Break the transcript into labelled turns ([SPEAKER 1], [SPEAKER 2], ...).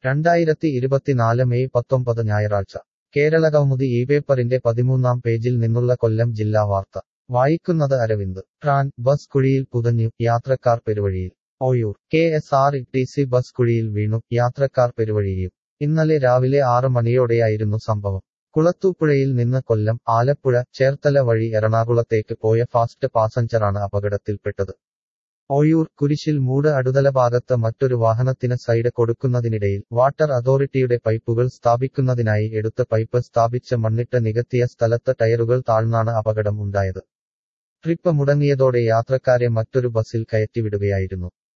[SPEAKER 1] രണ്ടായിരത്തി ഇരുപത്തിനാല് മെയ് പത്തൊമ്പത് ഞായറാഴ്ച കേരളകൗമുദി ഈ പേപ്പറിന്റെ പതിമൂന്നാം പേജിൽ നിന്നുള്ള കൊല്ലം ജില്ലാ വാർത്ത വായിക്കുന്നത് അരവിന്ദ് ട്രാൻ ബസ് കുഴിയിൽ പുതഞ്ഞു യാത്രക്കാർ പെരുവഴിയിൽ Oyoor K S R T C bus കുഴിയിൽ വീണു യാത്രക്കാർ പെരുവഴിയിൽ ഇന്നലെ രാവിലെ ആറ് മണിയോടെയായിരുന്നു സംഭവം കുളത്തൂപ്പുഴയിൽ നിന്ന് കൊല്ലം ആലപ്പുഴ ചേർത്തല വഴി എറണാകുളത്തേക്ക് പോയ ഫാസ്റ്റ് പാസഞ്ചറാണ് അപകടത്തിൽപ്പെട്ടത് ഓയൂർ കുരിശിൽ മൂട് അടുതല ഭാഗത്ത് മറ്റൊരു വാഹനത്തിന് സൈഡ് കൊടുക്കുന്നതിനിടയിൽ വാട്ടർ അതോറിറ്റിയുടെ പൈപ്പുകൾ സ്ഥാപിക്കുന്നതിനായി എടുത്ത പൈപ്പ് സ്ഥാപിച്ച് മണ്ണിട്ട് നികത്തിയ സ്ഥലത്ത് ടയറുകൾ താഴ്ന്നാണ് അപകടം ഉണ്ടായത് ട്രിപ്പ് മുടങ്ങിയതോടെ യാത്രക്കാരെ മറ്റൊരു ബസ്സിൽ കയറ്റിവിടുകയായിരുന്നു